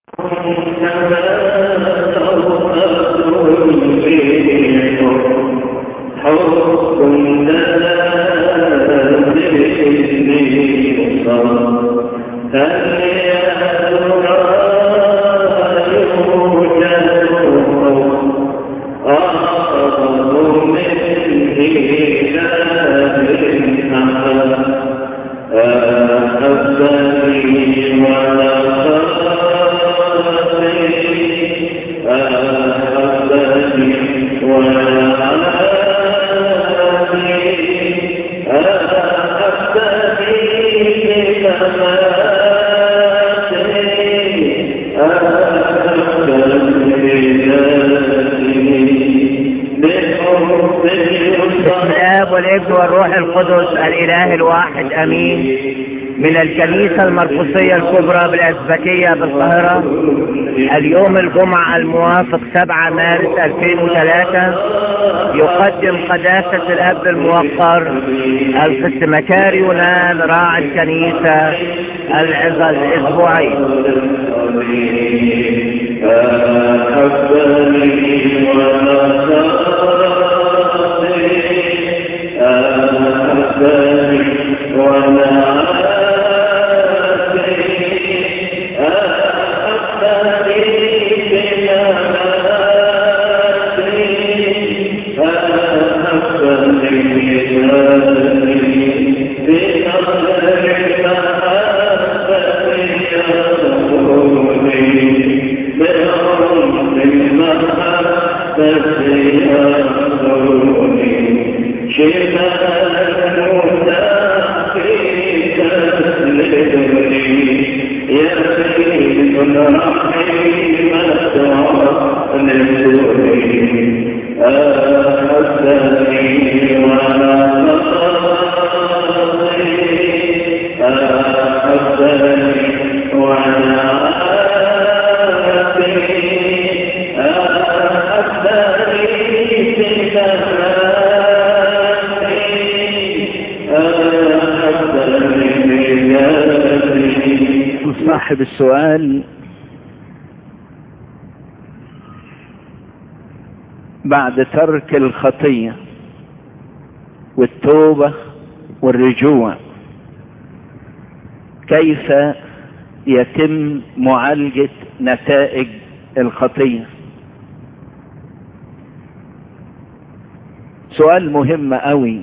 والابن والروح القدس الاله الواحد امين من الكنيسة المرقسية الكبرى بالأسبكية بالقاهرة اليوم الجمعة الموافق 7 مارس 2003 يقدم قداسة الأب الموقر القسمكاري يونان راعي الكنيسة العظة الأسبوعية صاحب السؤال بعد ترك الخطية والتوبة والرجوع كيف يتم معالجة نتائج الخطية سؤال مهم قوي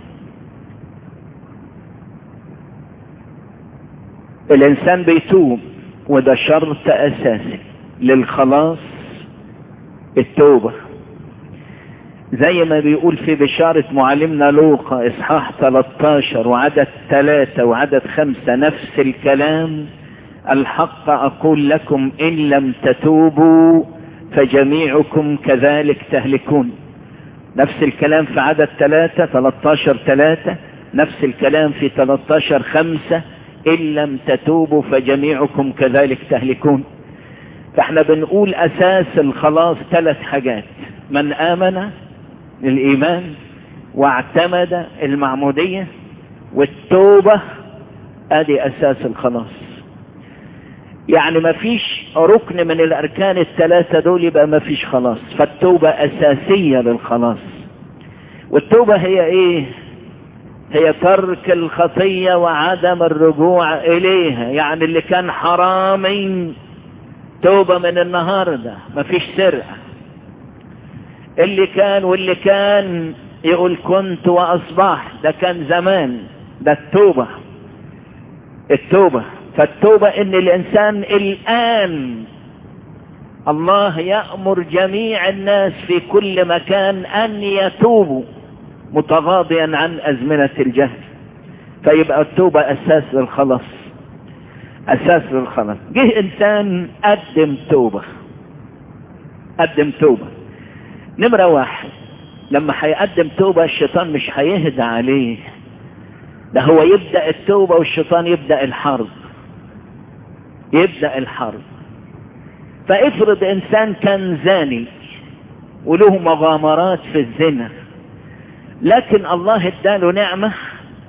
الانسان بيتوب وده شرط اساسي للخلاص التوبة زي ما بيقول في بشارة معلمنا لوقا اصحاح 13 وعدد 3 وعدد 5 نفس الكلام الحق اقول لكم ان لم تتوبوا فجميعكم كذلك تهلكون نفس الكلام في عدد 3 13 3 نفس الكلام في 13 5 إن لم تتوبوا فجميعكم كذلك تهلكون فاحنا بنقول أساس الخلاص ثلاث حاجات من آمن الإيمان واعتمد المعمودية والتوبة ادي أساس الخلاص يعني ما فيش ركن من الأركان الثلاثة دول يبقى ما فيش خلاص فالتوبة أساسية للخلاص والتوبة هي إيه هي ترك الخطية وعدم الرجوع إليها يعني اللي كان حرامي توبة من النهاردة مفيش سرقة اللي كان واللي كان يقول كنت وأصبحت ده كان زمان ده التوبة التوبة فالتوبة ان الانسان الان الله يأمر جميع الناس في كل مكان ان يتوبوا متغاضيا عن ازمنة الجهل فيبقى التوبة اساس للخلاص اساس للخلاص جه انسان قدم توبة قدم توبة نمرة واحد لما هيقدم توبة الشيطان مش هيهدى عليه ده هو يبدأ التوبة والشيطان يبدأ الحرب يبدأ الحرب فافرض انسان كان زاني وله مغامرات في الزنا لكن الله اداله نعمة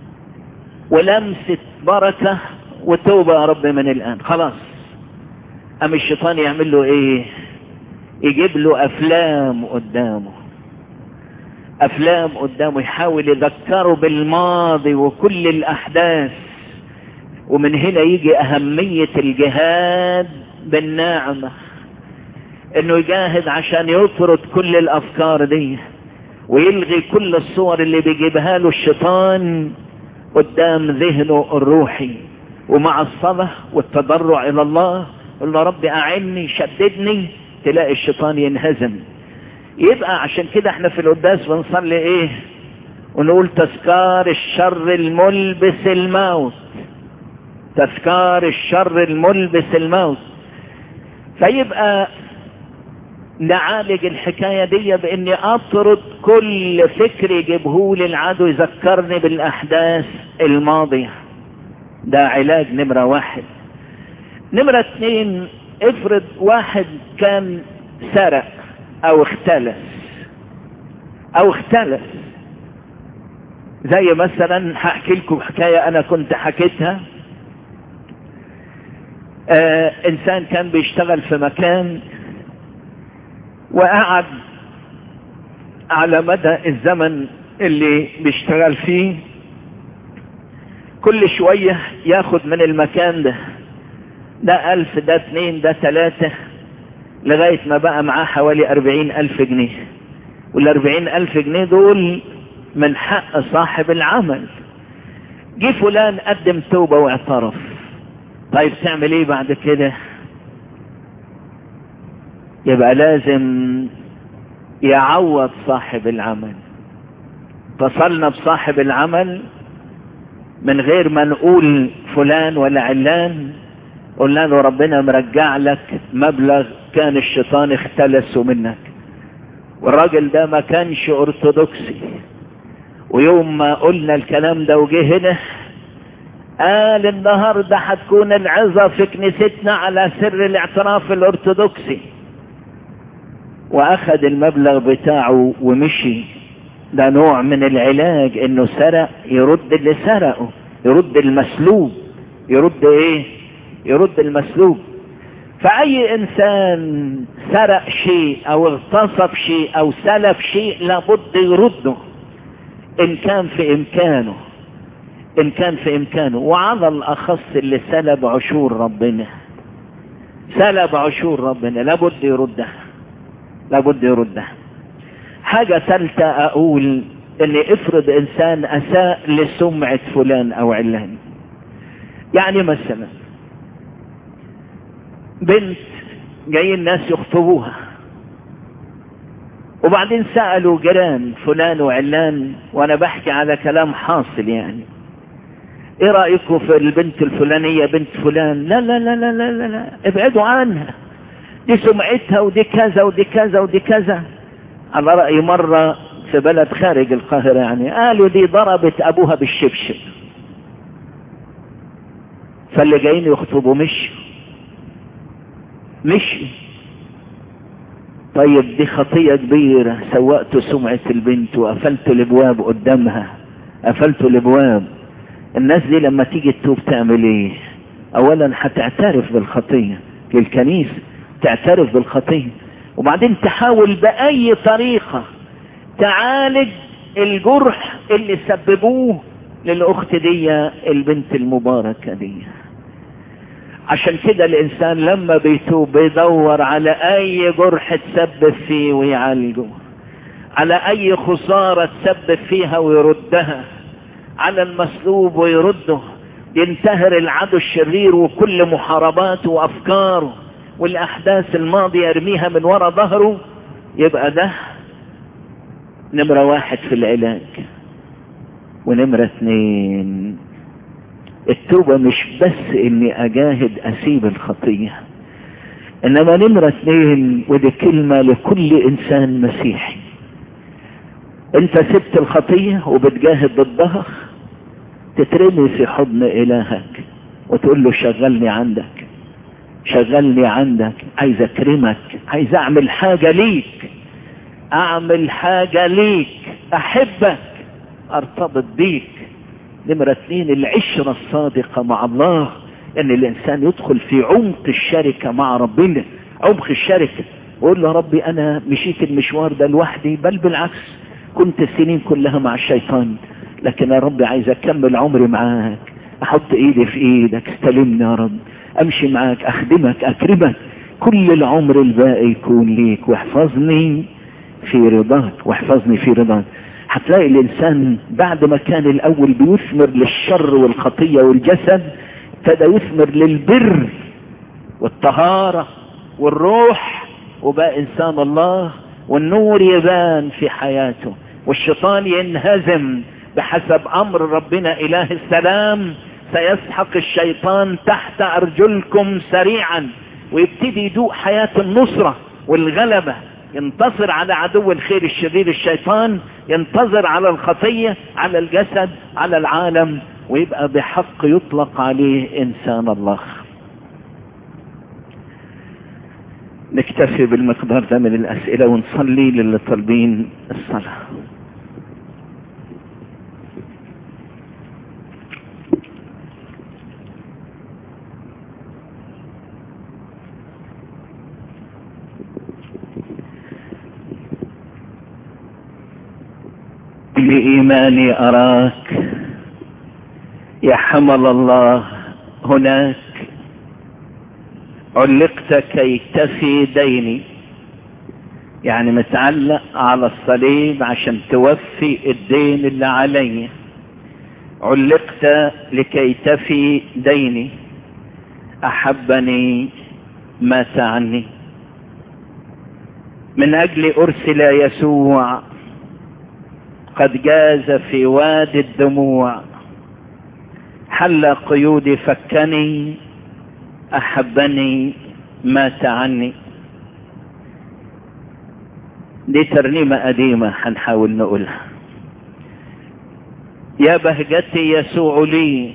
ولمسة بركة وتوبة يا رب من الآن خلاص قام الشيطان يعمل له ايه يجيب له افلام قدامه افلام قدامه يحاول يذكره بالماضي وكل الاحداث ومن هنا يجي اهمية الجهاد بالنعمة انه يجاهد عشان يطرد كل الافكار دي ويلغي كل الصور اللي بيجيبها له الشيطان قدام ذهنه الروحي ومع الصلاة والتضرع الى الله قل له ربي اعني شددني تلاقي الشيطان ينهزم يبقى عشان كده احنا في القداس بنصلي ايه ونقول تذكار الشر الملبس الموت تذكار الشر الملبس الموت فيبقى نعالج الحكاية دي باني اطرد كل فكر يجيبهولي العدو يذكرني بالاحداث الماضية ده علاج نمرة واحد نمرة اتنين افرض واحد كان سرق او اختلس او اختلس زي مثلا هحكي لكم حكاية انا كنت حكيتها آه انسان كان بيشتغل في مكان وقعد على مدى الزمن اللي بيشتغل فيه كل شوية ياخد من المكان ده ده الف ده اتنين ده تلاتة لغاية ما بقى معاه حوالي اربعين الف جنيه والاربعين الف جنيه دول من حق صاحب العمل جه فلان قدم توبة واعترف طيب تعمل ايه بعد كده يبقى لازم يعوض صاحب العمل اتصلنا بصاحب العمل من غير ما نقول فلان ولا علان قلنا له ربنا مرجع لك مبلغ كان الشيطان اختلسه منك والراجل ده ما كانش ارثوذكسي ويوم ما قلنا الكلام ده وجه هنا قال النهارده هتكون العظة في كنيستنا على سر الاعتراف الارثوذكسي واخد المبلغ بتاعه ومشي ده نوع من العلاج انه سرق يرد اللي سرقه يرد المسلوب يرد ايه يرد المسلوب فاي انسان سرق شيء او اغتصب شيء او سلف شيء لابد يرده ان كان في امكانه ان كان في امكانه وعلى الاخص اللي سلب عشور ربنا سلب عشور ربنا لابد يردها لابد يردها حاجة ثالثة اقول ان افرض انسان اساء لسمعة فلان او علان يعني مثلا بنت جاي الناس يخطبوها وبعدين سألوا جيران فلان وعلان وانا بحكي على كلام حاصل يعني ايه رأيكم في البنت الفلانية بنت فلان لا لا لا لا لا لا, لا. ابعدوا عنها دي سمعتها ودي كذا ودي كذا ودي كذا على رأي مرة في بلد خارج القاهرة يعني قالوا دي ضربت ابوها بالشبشب فاللي جايين يخطبوا مشوا مشوا طيب دي خطية كبيرة سوقت سمعة البنت وقفلت الابواب قدامها قفلت الابواب الناس دي لما تيجي تتوب تعمل ايه اولا هتعترف بالخطية للكنيسة تعترف بالخطية وبعدين تحاول بأي طريقة تعالج الجرح اللي سببوه للأخت دي البنت المباركة دي عشان كده الإنسان لما بيتوب بيدور على أي جرح تسبب فيه ويعالجه على أي خسارة تسبب فيها ويردها على المسلوب ويرده ينتهر العدو الشرير وكل محارباته وأفكاره والأحداث الماضية يرميها من وراء ظهره يبقى ده نمرة واحد في العلاج ونمرة اثنين التوبة مش بس اني اجاهد اسيب الخطية انما نمرة اثنين ودي كلمة لكل انسان مسيحي انت سبت الخطية وبتجاهد ضدها تترمي في حضن الهك وتقول له شغلني عندك شغلني عندك عايز اكرمك عايز اعمل حاجة ليك اعمل حاجة ليك احبك ارتبط بيك نمرة اثنين العشرة الصادقة مع الله ان الانسان يدخل في عمق الشركة مع ربنا عمق الشركة ويقول له ربي انا مشيت المشوار ده لوحدي بل بالعكس كنت السنين كلها مع الشيطان لكن يا ربي عايز اكمل عمري معاك احط ايدي في ايدك استلمني يا رب امشي معاك اخدمك اكرمك كل العمر الباقي يكون ليك واحفظني في رضاك واحفظني في رضاك هتلاقي الانسان بعد ما كان الاول بيثمر للشر والخطية والجسد ابتدى يثمر للبر والطهارة والروح وبقى انسان الله والنور يبان في حياته والشيطان ينهزم بحسب امر ربنا اله السلام سيسحق الشيطان تحت ارجلكم سريعا ويبتدي يدوق حياة النصرة والغلبة ينتصر على عدو الخير الشرير الشيطان ينتصر على الخطية على الجسد على العالم ويبقى بحق يطلق عليه انسان الله نكتفي بالمقدار ده من الاسئلة ونصلي للي طالبين الصلاة بإيماني أراك يا حمل الله هناك علقت كي تفي ديني يعني متعلق على الصليب عشان توفي الدين اللي علي علقت لكي تفي ديني أحبني مات عني من أجل أرسل يسوع قد جاز في وادي الدموع حل قيودي فكني احبني مات عني دي ترنيمة قديمة هنحاول نقولها يا بهجتي يسوع لي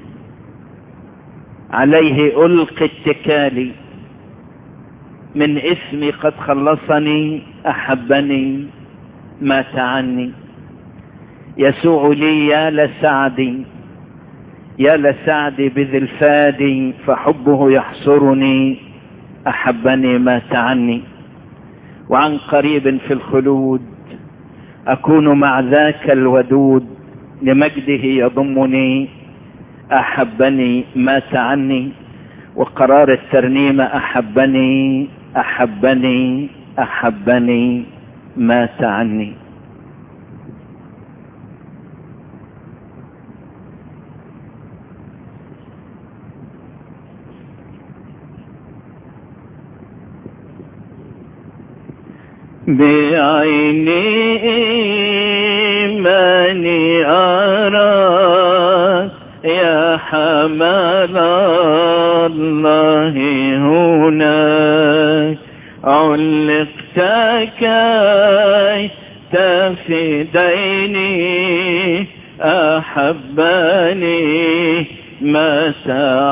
عليه ألقي اتكالي من اسمي قد خلصني أحبني مات عني يسوع لي يا لسعدي يا لسعدي بذي الفادي فحبه يحصرني أحبني مات عني وعن قريب في الخلود أكون مع ذاك الودود لمجده يضمني أحبني مات عني وقرار الترنيمة أحبني أحبني أحبني مات عني بعيني إيماني أراك يا حمل الله هناك علقت كي تفديني أحبني مات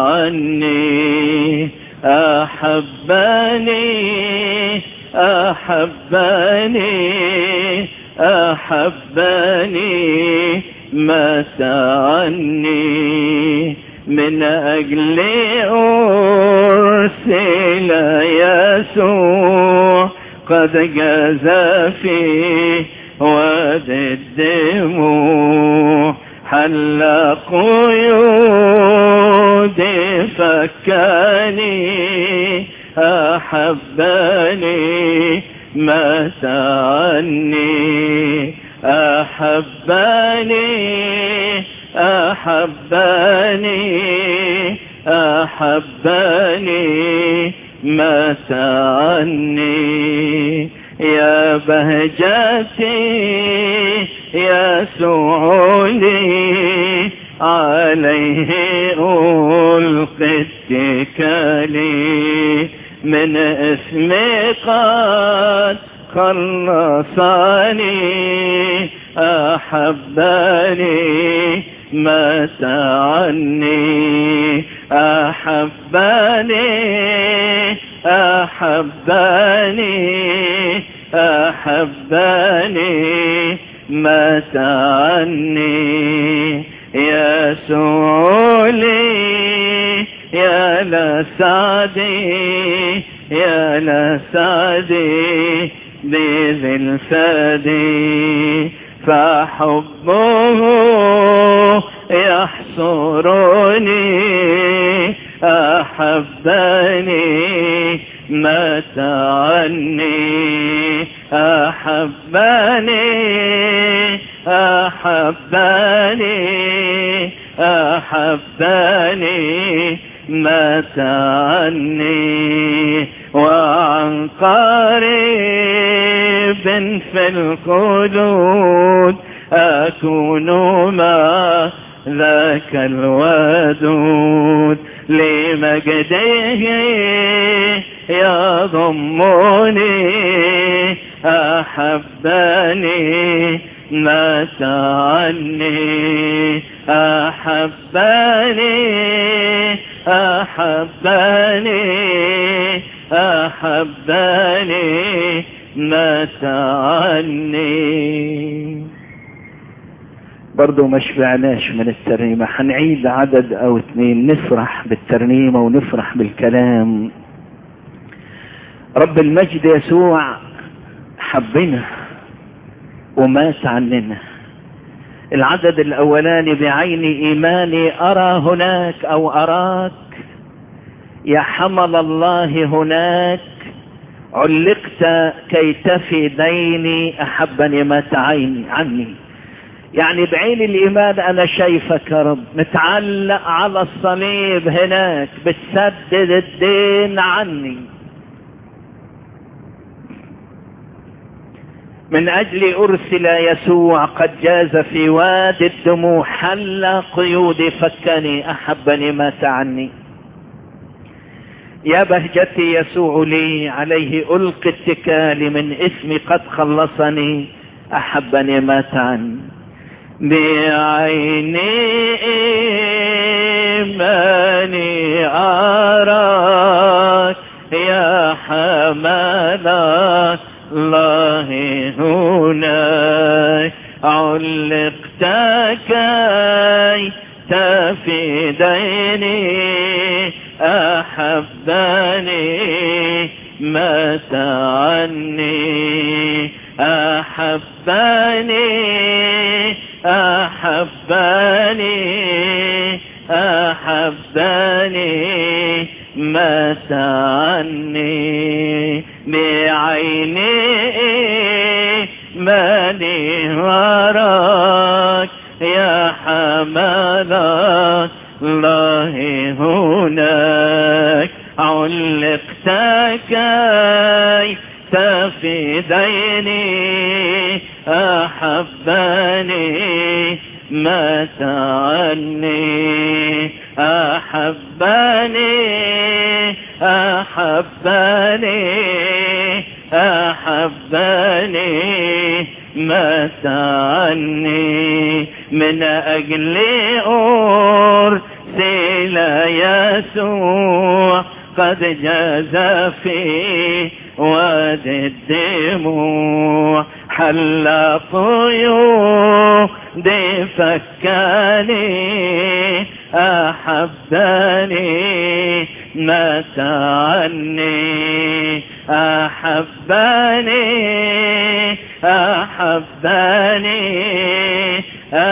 عني أحبني أحبني أحبني مات عني من أجل أرسل يسوع قد جاز في وادي الدموع حل قيودي فكاني أحبني مات عني أحبني أحبني أحبني مات عني يا بهجتي يا سعودي عليه ألقي اتكالي من اسمي قد خلصني أحبني مات عني أحبني أحبني أحبني مات عني يسوع لي يا لسعدي يا لسعدي بذي الفادي فحبه يحصرني أحبني مات عني أحبني أحبني أحبني مات عني وعن قريب في الخلود أكون مع ذاك الودود لمجده يضمني أحبني مات عني أحبني أحبني أحبني مات عني برضو ما شبعناش من الترنيمة هنعيد عدد او اتنين نفرح بالترنيمة ونفرح بالكلام رب المجد يسوع حبنا ومات عننا العدد الاولاني بعين ايماني ارى هناك او اراك يا حمل الله هناك علقت كي تفي ديني احبني مات عيني عني يعني بعين الايمان انا شايفك يا رب متعلق على الصليب هناك بتسدد الدين عني من اجل ارسل يسوع قد جاز في وادي الدموع حل قيودي فكني احبني مات عني يا بهجتي يسوع لي عليه القي اتكالي من اسمي قد خلصني احبني مات عني بعيني إيماني أراك يا حمل الله هناك علقت كي تفيدني أحبني مات عني أحبني أحبني أحبني مات عني بعيني ماني وراك يا حمل الله هناك علقت كي تفيديني أحبني مات عني أحبني أحبني أحبني مات عني من أجل أرسل يسوع قد جاز في وادي الدموع حل قيود فكاني أحبني مات عني أحبني أحبني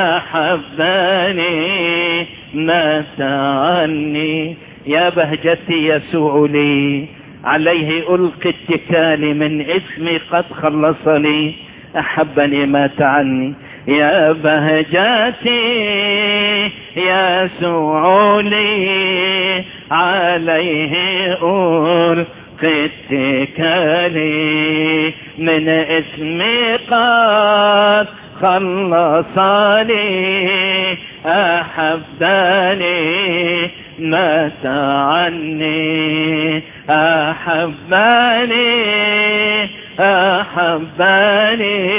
أحبني مات عني يا بهجتي يسوع لي عليه ألقي اتكالي من اسمي قد خلصني أحبني مات عني يا بهجتي يسوع لي عليه ألقي اتكالي من اسمي قد خلصني أحبني مات عني أحبني أحبني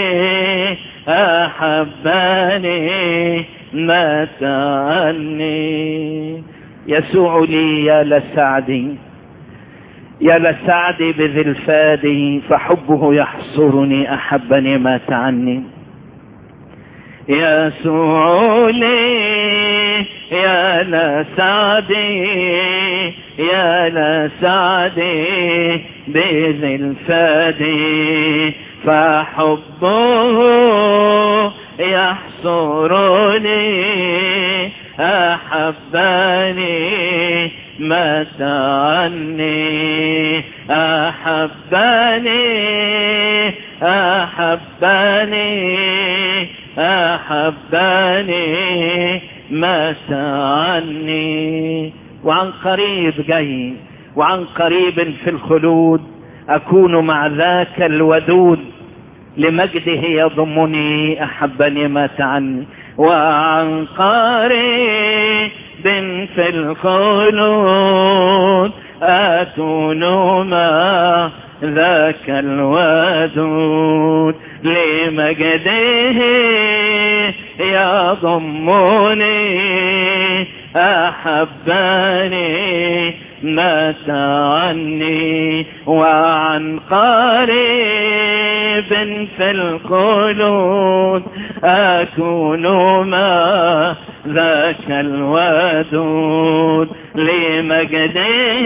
أحبني مات عني يسوع لي يا لسعدي يا لسعدي بذي الفادي فحبه يحصرني أحبني مات عني يسوع لي يا لسعدي يا لسعدي بذي الفادي فحبه يحصرني أحبني مات عني أحبني أحبني أحبني مات عني وعن قريب جاي وعن قريب في الخلود أكون مع ذاك الودود لمجده يضمني أحبني مات عني وعن قريب في الخلود أكون مع ذاك الودود لمجده يضمني أحبني مات عني وعن قريب في الخلود أكون مع ذاك الودود لمجده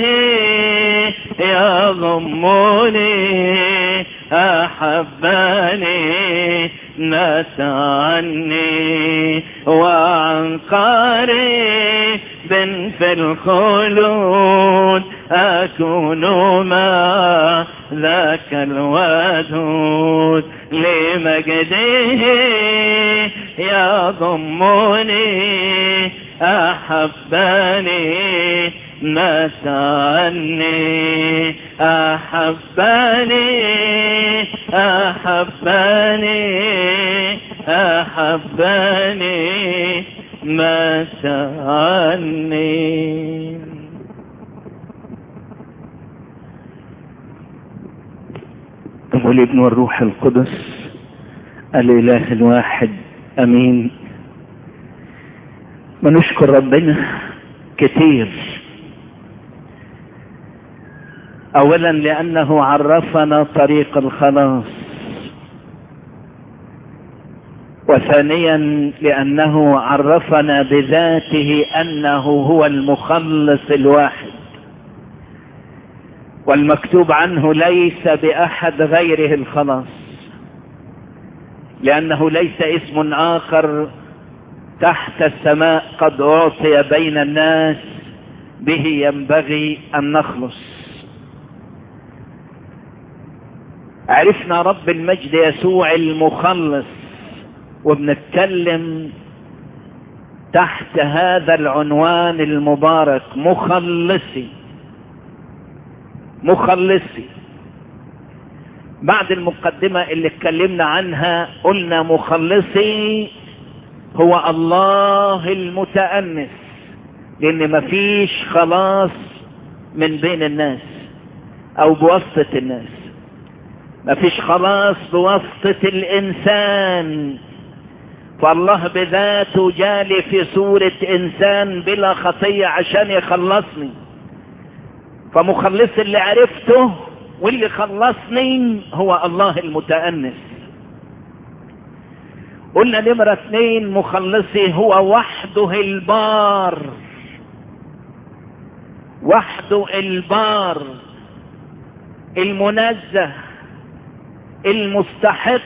يضمني أحبني ناس عني وعن قريب في الخلود أكون مع ذاك الودود لمجده يضمني أحبني ناس عني أحبني أحبني أحبني مات عني والابن والروح القدس الإله الواحد أمين ونشكر ربنا كتير أولا لأنه عرفنا طريق الخلاص وثانيا لأنه عرفنا بذاته أنه هو المخلص الواحد والمكتوب عنه ليس بأحد غيره الخلاص لأنه ليس اسم آخر تحت السماء قد أعطي بين الناس به ينبغي أن نخلص عرفنا رب المجد يسوع المخلص وبنتكلم تحت هذا العنوان المبارك مخلصي مخلصي بعد المقدمة اللي اتكلمنا عنها قلنا مخلصي هو الله المتأنس لان مفيش خلاص من بين الناس او بواسطة الناس مفيش خلاص بواسطة الانسان فالله بذاته جالي في صورة انسان بلا خطية عشان يخلصني فمخلص اللي عرفته واللي خلصني هو الله المتأنس قلنا نمرة اثنين مخلصي هو وحده البار وحده البار المنزه المستحق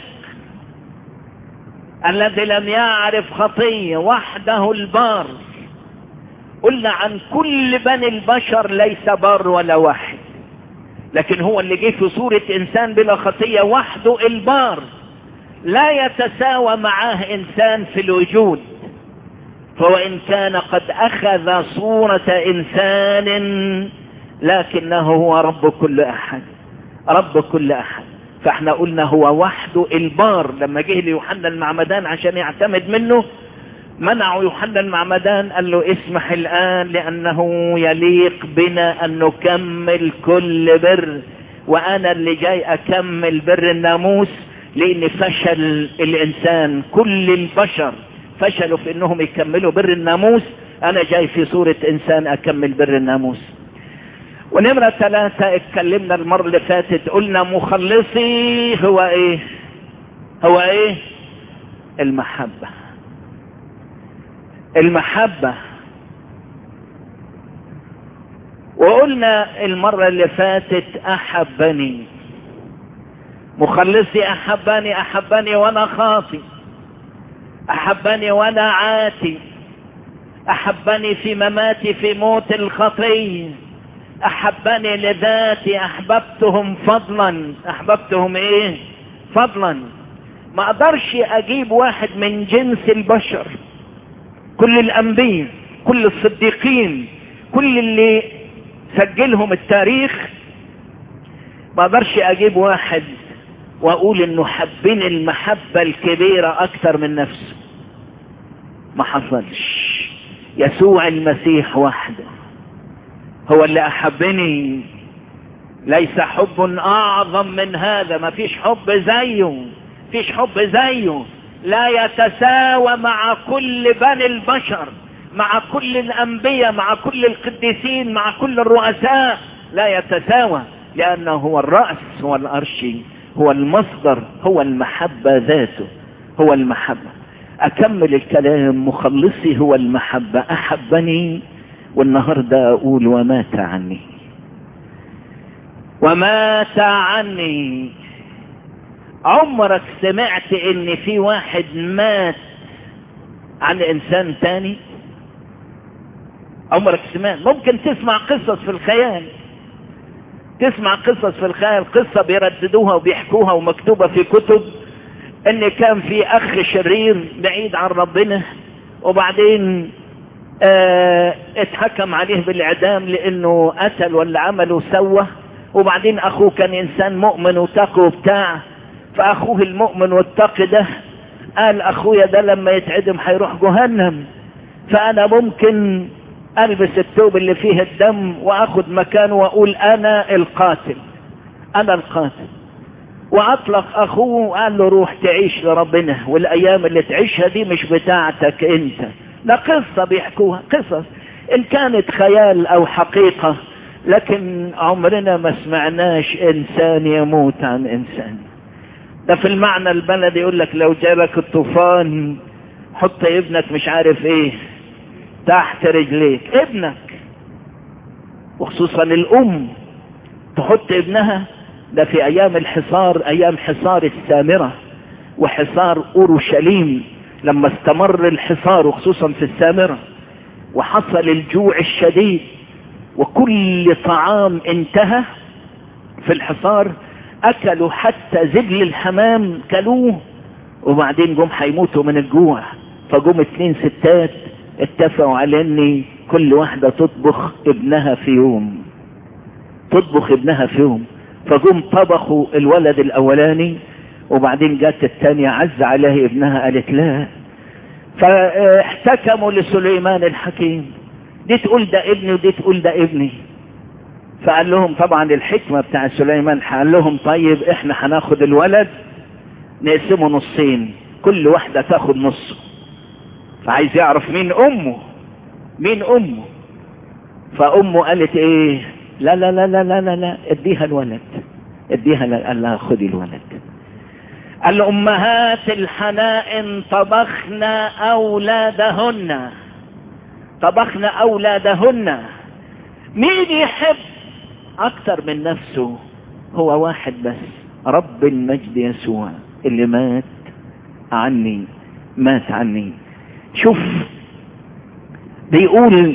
الذي لم يعرف خطية وحده البار قلنا عن كل بني البشر ليس بار ولا واحد لكن هو اللي جه في صورة انسان بلا خطية وحده البار لا يتساوى معاه انسان في الوجود فوان كان قد اخذ صورة انسان لكنه هو رب كل احد رب كل احد فاحنا قلنا هو وحده البار لما جه ليوحنا المعمدان عشان يعتمد منه منعوا يوحنا المعمدان قال له اسمح الآن لأنه يليق بنا أن نكمل كل بر وأنا اللي جاي أكمل بر الناموس لأن فشل الإنسان كل البشر فشلوا في أنهم يكملوا بر الناموس أنا جاي في صورة إنسان أكمل بر الناموس ونمرة ثلاثة اتكلمنا المرة اللي فاتت قلنا مخلصي هو ايه هو ايه المحبة المحبة وقلنا المرة اللي فاتت احبني مخلصي احبني احبني وانا خاطي احبني وانا عاتي احبني في مماتي في موت الخطيه احبني لذاتي احببتهم فضلا احببتهم ايه فضلا ما اقدرش اجيب واحد من جنس البشر كل الانبياء كل الصديقين كل اللي سجلهم التاريخ ما اقدرش اجيب واحد واقول انه حبني المحبة الكبيرة اكتر من نفسه ما حصلش يسوع المسيح وحده هو اللي احبني ليس حب اعظم من هذا ما فيش حب زيه فيش حب زيه لا يتساوى مع كل بني البشر مع كل الانبياء مع كل القديسين مع كل الرؤساء لا يتساوى لانه هو الرأس هو الارشي هو المصدر هو المحبة ذاته هو المحبة اكمل الكلام مخلصي هو المحبة احبني والنهاردة اقول ومات عني ومات عني عمرك سمعت ان في واحد مات عن انسان تاني عمرك سمعت ممكن تسمع قصص في الخيال تسمع قصص في الخيال قصة بيرددوها وبيحكوها ومكتوبة في كتب ان كان في اخ شرير بعيد عن ربنا وبعدين اه اتحكم عليه بالاعدام لانه قتل ولا عمل وسوى وبعدين اخوه كان انسان مؤمن وتقي وبتاع فاخوه المؤمن والتقي ده قال اخويا ده لما يتعدم هيروح جهنم فانا ممكن البس الثوب اللي فيه الدم واخد مكانه واقول انا القاتل انا القاتل واطلق اخوه وقال له روح تعيش لربنا والايام اللي تعيشها دي مش بتاعتك انت ده قصة بيحكوها قصص ان كانت خيال او حقيقة لكن عمرنا ما سمعناش انسان يموت عن انسان ده في المعنى البلدي يقول لك لو جالك الطوفان حط ابنك مش عارف ايه تحت رجليك ابنك وخصوصا الام تحط ابنها ده في ايام الحصار ايام حصار السامرة وحصار اورشليم لما استمر الحصار وخصوصا في السامرة وحصل الجوع الشديد وكل طعام انتهى في الحصار اكلوا حتى زبل الحمام كلوه وبعدين جم هيموتوا من الجوع فجم اتنين ستات اتفقوا على ان كل واحدة تطبخ ابنها في يوم تطبخ ابنها في يوم فجم طبخوا الولد الاولاني وبعدين جت التانية عز عليه ابنها قالت لا فاحتكموا لسليمان الحكيم دي تقول ده ابني ودي تقول ده ابني فقال لهم طبعا الحكمة بتاع سليمان قال لهم طيب احنا هناخد الولد نقسمه نصين كل واحدة تاخد نصه فعايز يعرف مين امه مين امه فامه قالت ايه لا لا لا لا لا لا, لا. اديها الولد اديها قال لها خدي الولد الامهات الحنائن طبخن اولادهن طبخن اولادهن مين يحب اكتر من نفسه هو واحد بس رب المجد يسوع اللي مات عني مات عني شوف بيقول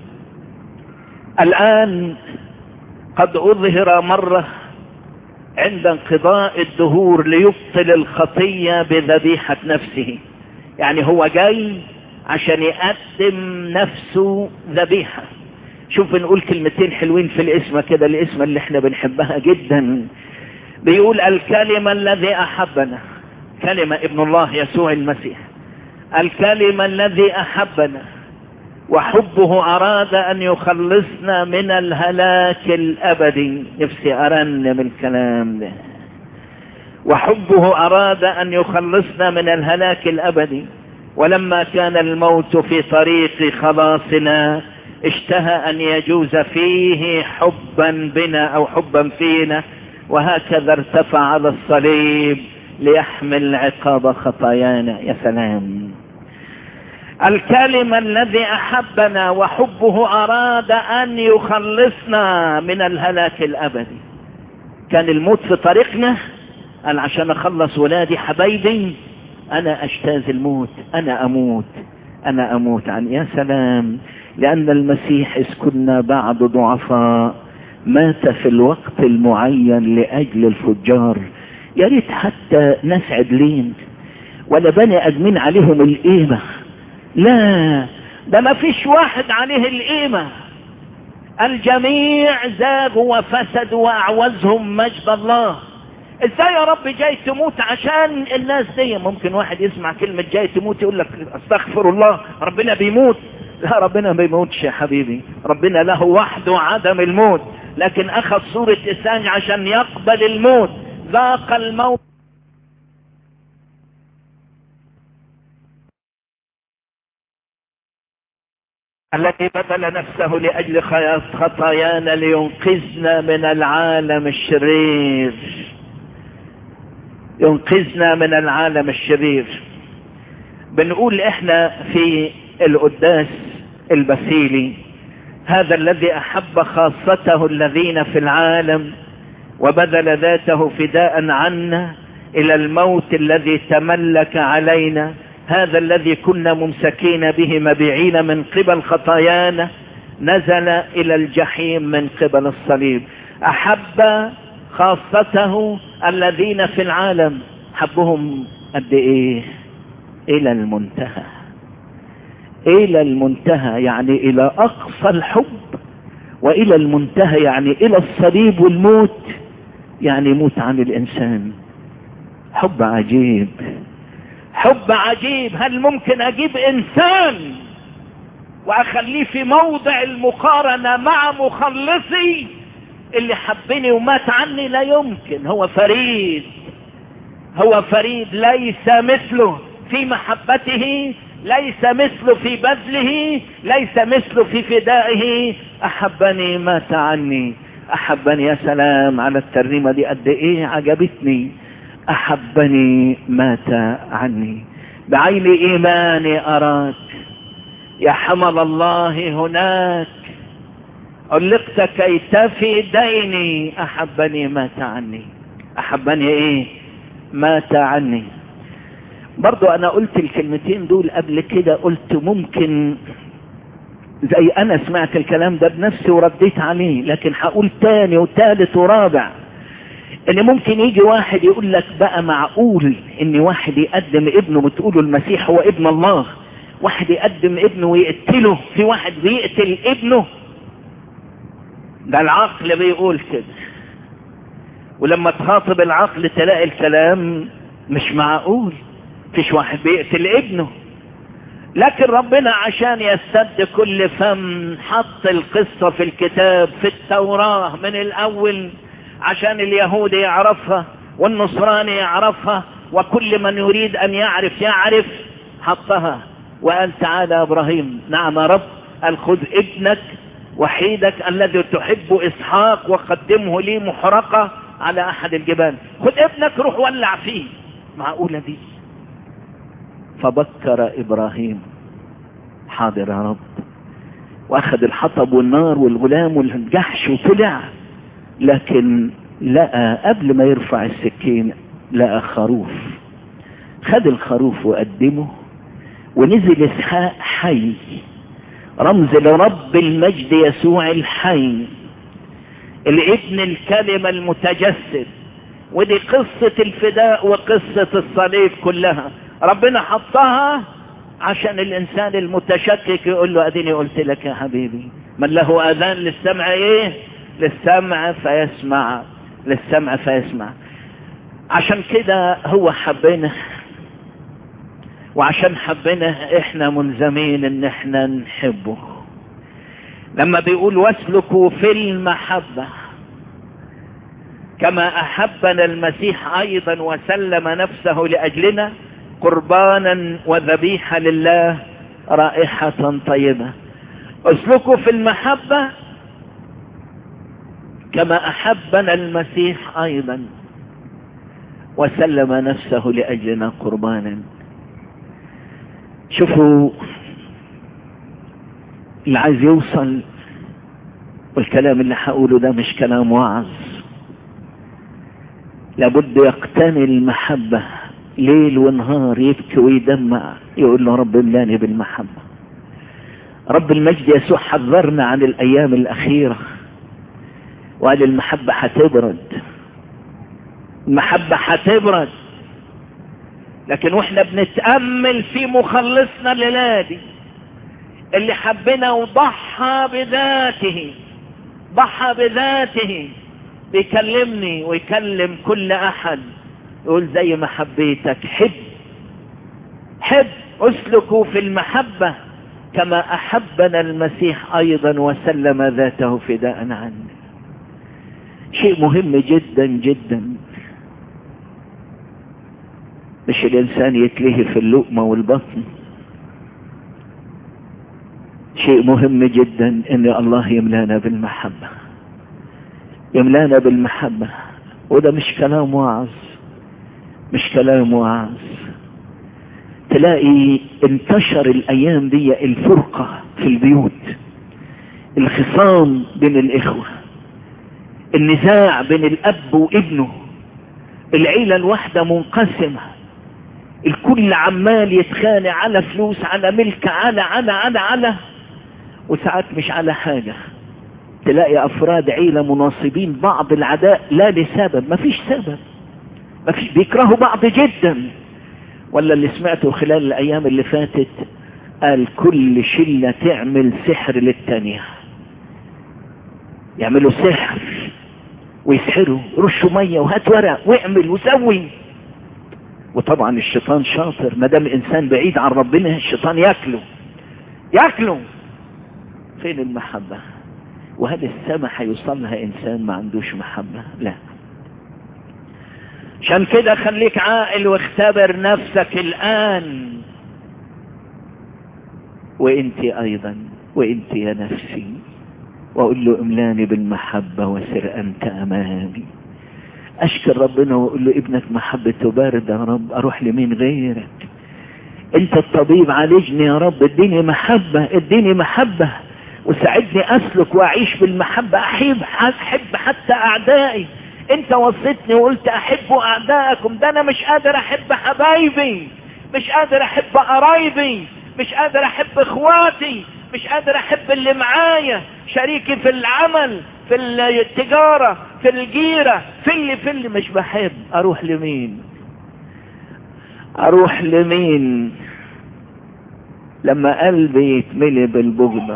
الآن قد أظهر مرة عند انقضاء الدهور ليبطل الخطية بذبيحة نفسه يعني هو جاي عشان يقدم نفسه ذبيحة شوف نقول كلمتين حلوين في الاسم كده الاسم اللي احنا بنحبها جدا بيقول الكلمة الذي أحبنا كلمة ابن الله يسوع المسيح الكلمة الذي أحبنا وحبه أراد أن يخلصنا من الهلاك الأبدي نفسي أرنم الكلام ده وحبه أراد أن يخلصنا من الهلاك الأبدي ولما كان الموت في طريق خلاصنا اشتهى أن يجوز فيه حبا بنا أو حبا فينا وهكذا ارتفع على الصليب ليحمل عقاب خطايانا يا سلام الكلمة الذي أحبنا وحبه أراد أن يخلصنا من الهلاك الأبدي كان الموت في طريقنا قال عشان أخلص ولادي حبايبي أنا أجتاز الموت أنا أموت أنا أموت عن يا سلام لأن المسيح إذ كنا بعد ضعفاء مات في الوقت المعين لأجل الفجار يا ريت حتى ناس عدلين ولا بني أدمين عليهم القيمة لا ده ما فيش واحد عليه القيمة الجميع زاغوا وفسدوا وأعوزهم مجد الله ازاي يا رب جاي تموت عشان الناس دي ممكن واحد يسمع كلمة جاي تموت يقول لك استغفر الله ربنا بيموت لا ربنا ما بيموتش يا حبيبي ربنا له وحده عدم الموت لكن اخذ صورة انسان عشان يقبل الموت ذاق الموت الذي بذل نفسه لأجل خطايانا لينقذنا من العالم الشرير ينقذنا من العالم الشرير بنقول احنا في القداس البسيلي هذا الذي احب خاصته الذين في العالم وبذل ذاته فداء عنا الى الموت الذي تملك علينا هذا الذي كنا ممسكين به مبيعين من قبل خطايانا نزل الى الجحيم من قبل الصليب احب خاصته الذين في العالم حبهم قد ايه الى المنتهى الى المنتهى يعني الى اقصى الحب والى المنتهى يعني الى الصليب والموت يعني موت عن الانسان حب عجيب حب عجيب هل ممكن اجيب انسان واخليه في موضع المقارنة مع مخلصي اللي حبني ومات عني لا يمكن هو فريد هو فريد ليس مثله في محبته ليس مثله في بذله ليس مثله في فدائه احبني مات عني احبني يا سلام على الترنيمة دي قد ايه عجبتني احبني مات عني بعين ايماني اراك يا حمل الله هناك علقت كي تفي ديني احبني مات عني احبني ايه مات عني برضو انا قلت الكلمتين دول قبل كده قلت ممكن زي انا سمعت الكلام ده بنفسي ورديت عليه لكن هقول تاني وتالت ورابع ان ممكن يجي واحد يقول لك بقى معقول ان واحد يقدم ابنه بتقوله المسيح هو ابن الله واحد يقدم ابنه ويقتله في واحد بيقتل ابنه ده العقل بيقول كده ولما تخاطب العقل تلاقي الكلام مش معقول فيش واحد بيقتل ابنه لكن ربنا عشان يستد كل فم حط القصة في الكتاب في التوراة من الاول عشان اليهود يعرفها والنصراني يعرفها وكل من يريد ان يعرف يعرف حطها وقال تعالى يا ابراهيم نعم يا رب قال خذ ابنك وحيدك الذي تحب اسحاق وقدمه لي محرقة على احد الجبال خذ ابنك روح ولع فيه معقولة دي فبكر ابراهيم حاضر يا رب واخذ الحطب والنار والغلام والجحش وطلع لكن لقى قبل ما يرفع السكين لقى خروف خد الخروف وقدمه ونزل اسحاق حي رمز لرب المجد يسوع الحي الابن الكلمة المتجسد ودي قصة الفداء وقصة الصليب كلها ربنا حطها عشان الانسان المتشكك يقول له اديني قلت لك يا حبيبي من له اذان للسمع ايه للسمع فيسمع للسمع فيسمع عشان كده هو حبنا وعشان حبنا احنا ملزمين ان احنا نحبه لما بيقول واسلكوا في المحبة كما احبنا المسيح ايضا وسلم نفسه لاجلنا قربانا وذبيحة لله رائحة طيبة اسلكوا في المحبة كما احبنا المسيح ايضا وسلم نفسه لاجلنا قربانا شوفوا اللي عايز يوصل والكلام اللي هقوله ده مش كلام وعظ لابد يقتني المحبة ليل ونهار يبكي ويدمع يقول له رب املاني بالمحبة رب المجد يسوع حذرنا عن الايام الاخيرة وقال المحبة هتبرد المحبة هتبرد لكن واحنا بنتأمل في مخلصنا للادي اللي حبنا وضحى بذاته ضحى بذاته بيكلمني ويكلم كل احد يقول زي ما حبيتك حب حب اسلكوا في المحبة كما احبنا المسيح ايضا وسلم ذاته فداء عنا شيء مهم جدا جدا مش الانسان يتلهي في اللقمة والبطن شيء مهم جدا ان الله يملانا بالمحبة يملانا بالمحبة وده مش كلام وعظ مش كلام وعظ تلاقي انتشر الايام دي الفرقة في البيوت الخصام بين الاخوة النزاع بين الاب وابنه العيلة الواحدة منقسمة الكل عمال يتخانق على فلوس على ملك على على على على وساعات مش على حاجة تلاقي افراد عيلة مناصبين بعض العداء لا لسبب مفيش سبب مفيش بيكرهوا بعض جدا ولا اللي سمعته خلال الايام اللي فاتت قال كل شلة تعمل سحر للتانية يعملوا سحر ويسحروا رشوا مية وهات ورق واعمل وسوي وطبعا الشيطان شاطر ما دام الانسان بعيد عن ربنا الشيطان ياكله ياكله فين المحبة وهل السماء هيوصلها انسان ما عندوش محبة لا عشان كده خليك عاقل واختبر نفسك الان وانت ايضا وانت يا نفسي واقول له املاني بالمحبة وسر انت امامي اشكر ربنا واقول له ابنك محبته باردة يا رب اروح لمين غيرك انت الطبيب عالجني يا رب اديني محبة اديني محبة وساعدني اسلك واعيش بالمحبة احب احب حتى اعدائي انت وصيتني وقلت احبوا اعدائكم ده انا مش قادر احب حبايبي مش قادر احب قرايبي مش قادر احب اخواتي مش قادر احب اللي معايا شريكي في العمل في التجارة في الجيرة في اللي في اللي مش بحب اروح لمين اروح لمين لما قلبي يتملي بالبغضة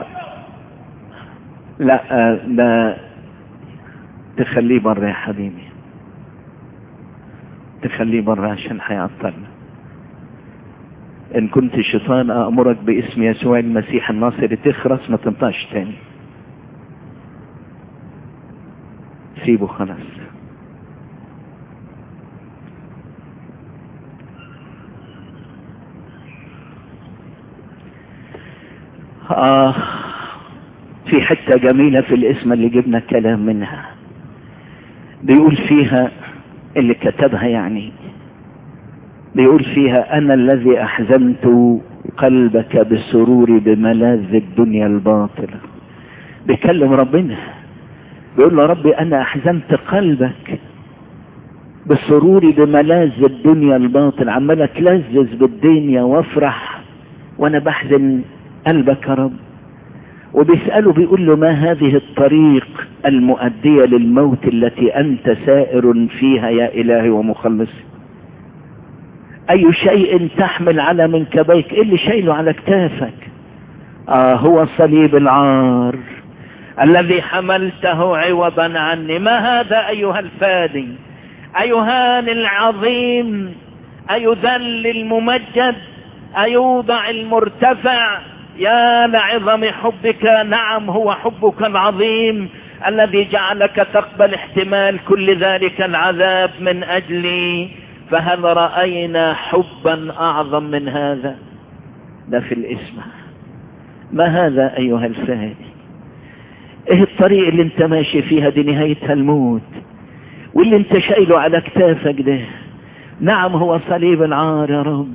لا ده تخليه بره يا حبيبي تخليه بره عشان هيعطلنا ان كنت شيطان امرك باسم يسوع المسيح الناصري تخرس ما تنطقش تاني سيبه خلاص آه في حتة جميلة في الاسم اللي جبنا كلام منها بيقول فيها اللي كتبها يعني بيقول فيها انا الذي احزنت قلبك بالسرور بملاذ الدنيا الباطلة بيكلم ربنا بيقول له ربي انا احزنت قلبك بالسرور بملاذ الدنيا الباطل عمال اتلذذ بالدنيا وافرح وانا بحزن قلبك يا رب وبيسأله بيقول له ما هذه الطريق المؤدية للموت التي أنت سائر فيها يا إلهي ومخلصي أي شيء تحمل على منكبيك إيه اللي شايله على كتافك آه هو صليب العار الذي حملته عوضا عني ما هذا أيها الفادي أيهان العظيم أيذل الممجد أيوضع المرتفع يا لعظم حبك نعم هو حبك العظيم الذي جعلك تقبل احتمال كل ذلك العذاب من أجلي فهل رأينا حبا أعظم من هذا ده في الاسم ما هذا أيها الفادي ايه الطريق اللي انت ماشي فيها دي نهايتها الموت واللي انت شايله على كتافك ده نعم هو صليب العار يا رب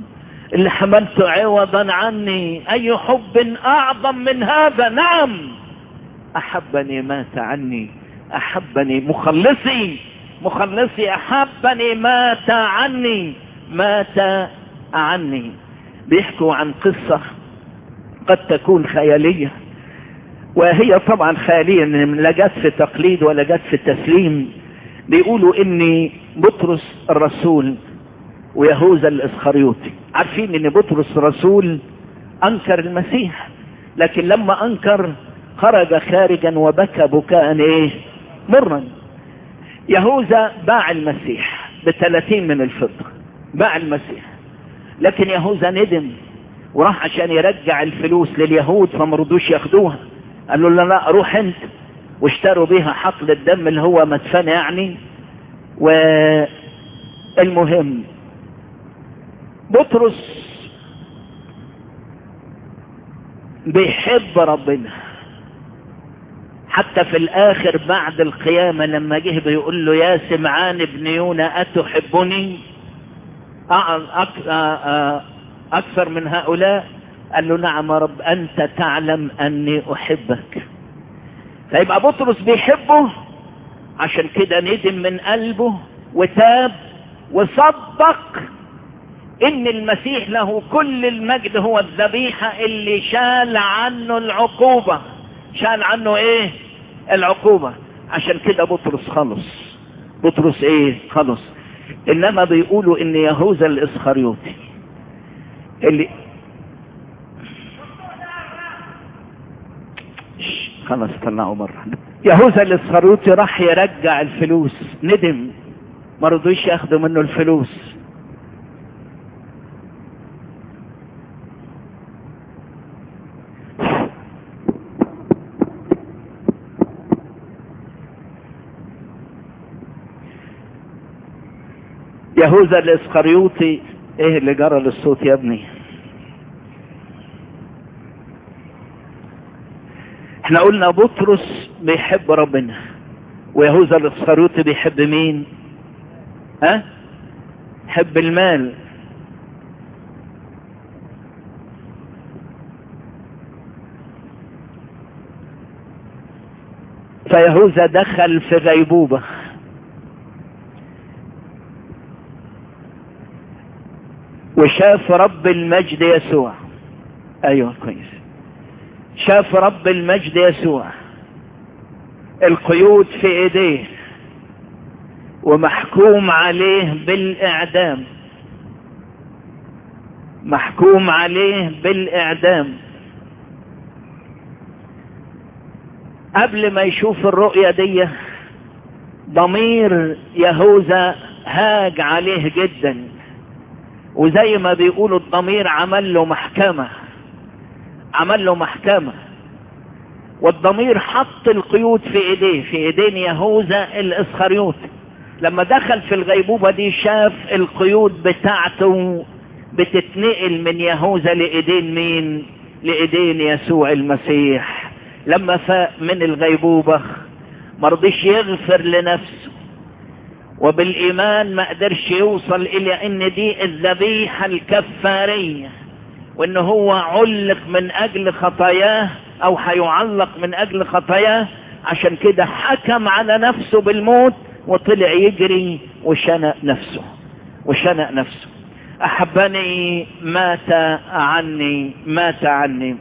اللي حملته عوضا عني اي حب اعظم من هذا نعم احبني مات عني احبني مخلصي مخلصي احبني مات عني مات عني بيحكوا عن قصة قد تكون خيالية وهي طبعا خيالية لا جت في تقليد ولا جت في تسليم بيقولوا ان بطرس الرسول ويهوذا الاسخريوطي عارفين ان بطرس الرسول انكر المسيح لكن لما انكر خرج خارجا وبكى بكاء ايه مرا يهوذا باع المسيح بثلاثين من الفضة باع المسيح لكن يهوذا ندم وراح عشان يرجع الفلوس لليهود فما رضوش ياخدوها قالوا له لا روح انت واشتروا بيها حقل الدم اللي هو مدفن يعني والمهم بطرس بيحب ربنا حتى في الاخر بعد القيامة لما جه بيقول له يا سمعان ابن يونا اتحبني اكثر من هؤلاء قال له نعم يا رب انت تعلم اني احبك فيبقى بطرس بيحبه عشان كده ندم من قلبه وتاب وصدق ان المسيح له كل المجد هو الذبيحة اللي شال عنه العقوبة شال عنه ايه العقوبة عشان كده بطرس خلص بطرس ايه خلص انما بيقولوا ان يهوذا الاسخريوطي اللي خلاص طلعوا بره يهوذا الاسخريوطي راح يرجع الفلوس ندم ما رضوش ياخدوا منه الفلوس يهوذا الاسخريوطي ايه اللي جرى للصوت يا ابني احنا قلنا بطرس بيحب ربنا ويهوذا الاسخريوطي بيحب مين ها حب المال فيهوذا دخل في غيبوبة وشاف رب المجد يسوع ايوه كويس شاف رب المجد يسوع القيود في ايديه ومحكوم عليه بالاعدام محكوم عليه بالاعدام قبل ما يشوف الرؤية دي ضمير يهوذا هاج عليه جدا وزي ما بيقولوا الضمير عمل له محكمة عمل له محكمة والضمير حط القيود في ايديه في ايدين يهوذا الاسخريوط لما دخل في الغيبوبة دي شاف القيود بتاعته بتتنقل من يهوذا لايدين مين لايدين يسوع المسيح لما فاق من الغيبوبة مرضيش يغفر لنفسه وبالايمان ما قدرش يوصل الى ان دي الذبيحة الكفارية وان هو علق من اجل خطاياه او هيعلق من اجل خطاياه عشان كده حكم على نفسه بالموت وطلع يجري وشنق نفسه وشنق نفسه احبني مات عني مات عني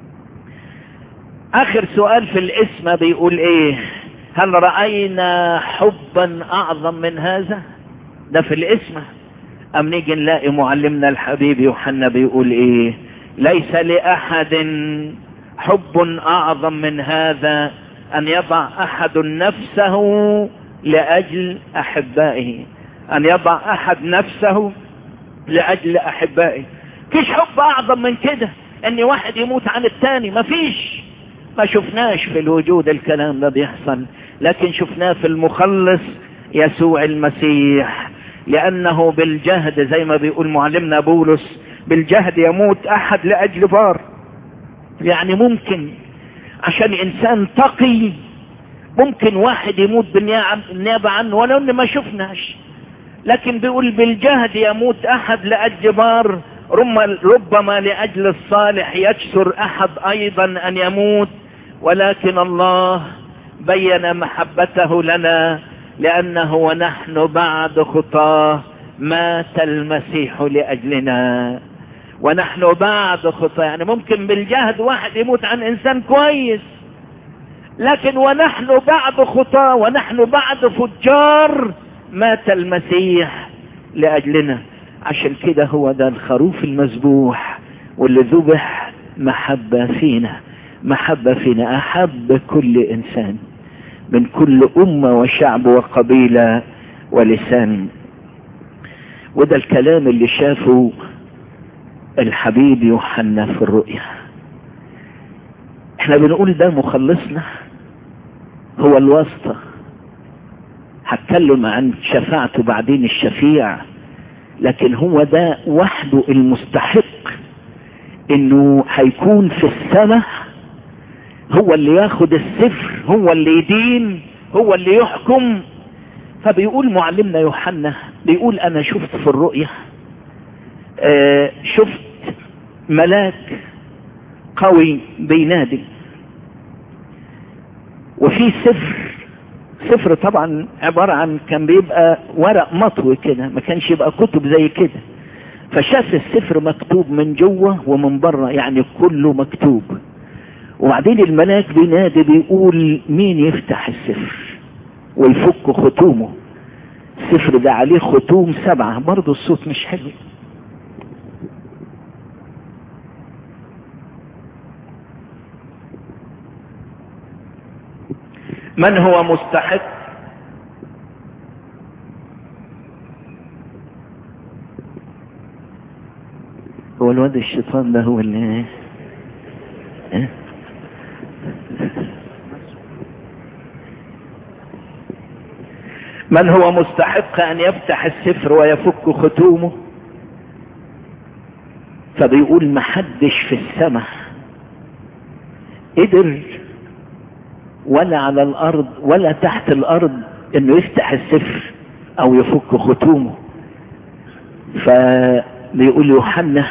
اخر سؤال في الاسم بيقول ايه هل رأينا حبا اعظم من هذا ده في الاسم ام نيجي نلاقي معلمنا الحبيب يوحنا بيقول ايه ليس لاحد حب اعظم من هذا ان يضع احد نفسه لاجل احبائه ان يضع احد نفسه لاجل احبائه فيش حب اعظم من كده ان واحد يموت عن التاني مفيش ما شفناش في الوجود الكلام ده بيحصل لكن شفناه في المخلص يسوع المسيح لانه بالجهد زي ما بيقول معلمنا بولس بالجهد يموت احد لاجل بار يعني ممكن عشان انسان تقي ممكن واحد يموت بالنيابة عنه ولو ان ما شفناش لكن بيقول بالجهد يموت احد لاجل بار ربما لأجل الصالح يجسر أحد أيضا أن يموت ولكن الله بين محبته لنا لأنه ونحن بعد خطاه مات المسيح لأجلنا ونحن بعد خطاه يعني ممكن بالجهد واحد يموت عن إنسان كويس لكن ونحن بعد خطاه ونحن بعد فجار مات المسيح لأجلنا عشان كده هو ده الخروف المذبوح واللي ذبح محبة فينا محبة فينا أحب كل إنسان من كل أمة وشعب وقبيلة ولسان وده الكلام اللي شافه الحبيب يوحنا في الرؤيا احنا بنقول ده مخلصنا هو الواسطة هتكلم عن شفاعته بعدين الشفيع لكن هو ده وحده المستحق انه هيكون في السماء هو اللي ياخد السفر هو اللي يدين هو اللي يحكم فبيقول معلمنا يوحنا بيقول انا شفت في الرؤية آه شفت ملاك قوي بينادي وفي سفر سفر طبعا عبارة عن كان بيبقى ورق مطوي كده ما كانش يبقى كتب زي كده فشاف السفر مكتوب من جوه ومن بره يعني كله مكتوب وبعدين الملاك بينادي بيقول مين يفتح السفر ويفك ختومه السفر ده عليه ختوم سبعة برضه الصوت مش حلو من هو مستحق هو الواد الشيطان ده هو اللي اه؟ من هو مستحق ان يفتح السفر ويفك ختومه فبيقول محدش في السماء قدر ولا على الارض ولا تحت الارض انه يفتح السفر او يفك ختومه فبيقول يوحنا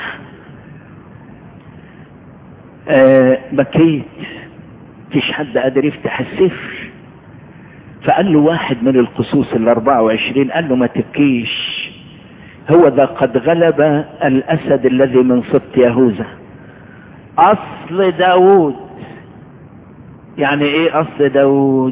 آه بكيت مفيش حد قادر يفتح السفر فقال له واحد من القصوص الاربعة وعشرين قال له ما تبكيش هو ذا قد غلب الاسد الذي من سبط يهوذا اصل داود يعني ايه اصل داود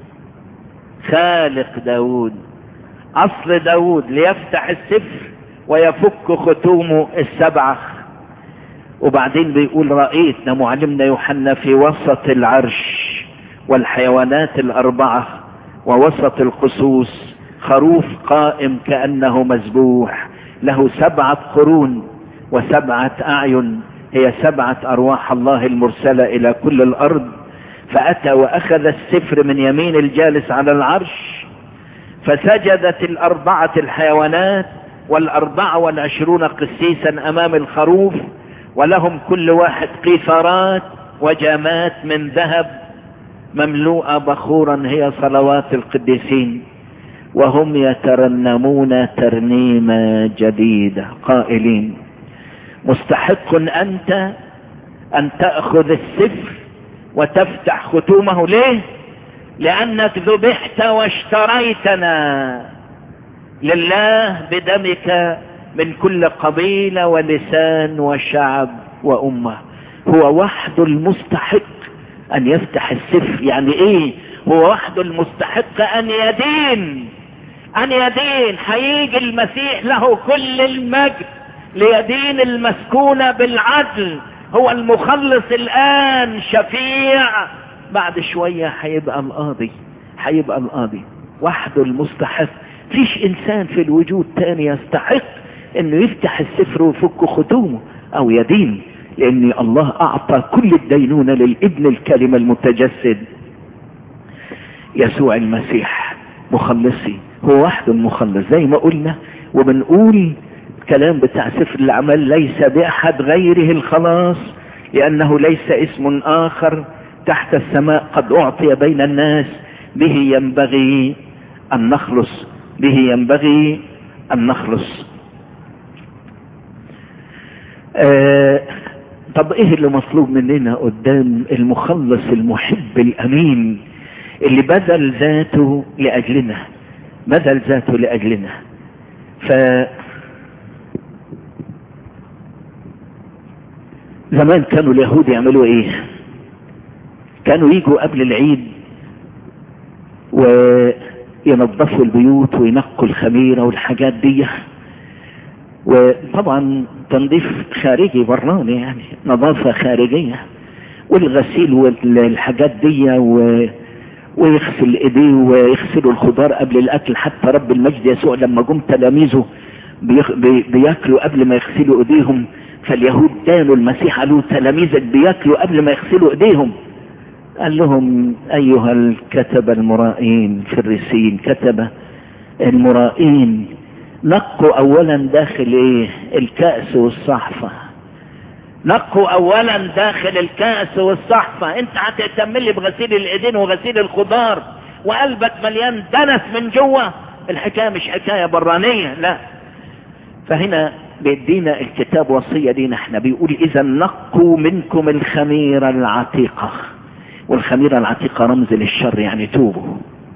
خالق داود اصل داود ليفتح السفر ويفك ختومه السبعة وبعدين بيقول رأيتنا معلمنا يوحنا في وسط العرش والحيوانات الاربعة ووسط القصوص خروف قائم كأنه مذبوح له سبعة قرون وسبعة اعين هي سبعة ارواح الله المرسلة الى كل الارض فأتى وأخذ السفر من يمين الجالس على العرش فسجدت الأربعة الحيوانات والأربعة والعشرون قسيسا أمام الخروف ولهم كل واحد قيثارات وجامات من ذهب مملوءة بخورا هي صلوات القديسين وهم يترنمون ترنيمة جديدة قائلين مستحق أنت أن تأخذ السفر وتفتح ختومه ليه لانك ذبحت واشتريتنا لله بدمك من كل قبيلة ولسان وشعب وامة هو وحده المستحق ان يفتح السفر يعني ايه هو وحده المستحق ان يدين ان يدين هيجي المسيح له كل المجد ليدين المسكونة بالعدل هو المخلص الان شفيع بعد شوية هيبقى القاضي هيبقى القاضي وحده المستحق فيش انسان في الوجود تاني يستحق انه يفتح السفر ويفك ختومه او يدين لان الله اعطى كل الدينونة للابن الكلمة المتجسد يسوع المسيح مخلصي هو وحده المخلص زي ما قلنا وبنقول الكلام بتاع سفر الاعمال ليس باحد غيره الخلاص لانه ليس اسم اخر تحت السماء قد اعطي بين الناس به ينبغي ان نخلص به ينبغي ان نخلص آه طب ايه اللي مطلوب مننا قدام المخلص المحب الامين اللي بذل ذاته لاجلنا بذل ذاته لاجلنا ف زمان كانوا اليهود يعملوا ايه كانوا يجوا قبل العيد وينظفوا البيوت وينقوا الخميرة والحاجات دي وطبعا تنظيف خارجي براني يعني نظافة خارجية والغسيل والحاجات دي و... ويغسل ايديه ويغسلوا الخضار قبل الاكل حتى رب المجد يسوع لما جم تلاميذه بيخ... بي... بياكلوا قبل ما يغسلوا ايديهم فاليهود دانوا المسيح قالوا تلاميذك بياكلوا قبل ما يغسلوا ايديهم قال لهم ايها الكتبة المرائين في الرسين كتبة المرائين نقوا اولا داخل ايه الكأس والصحفة نقوا اولا داخل الكأس والصحفة انت هتهتم لي بغسيل الايدين وغسيل الخضار وقلبك مليان دنس من جوه الحكاية مش حكاية برانية لا فهنا بيدينا الكتاب وصية لينا احنا بيقول اذا نقوا منكم الخميرة العتيقة والخميرة العتيقة رمز للشر يعني توبوا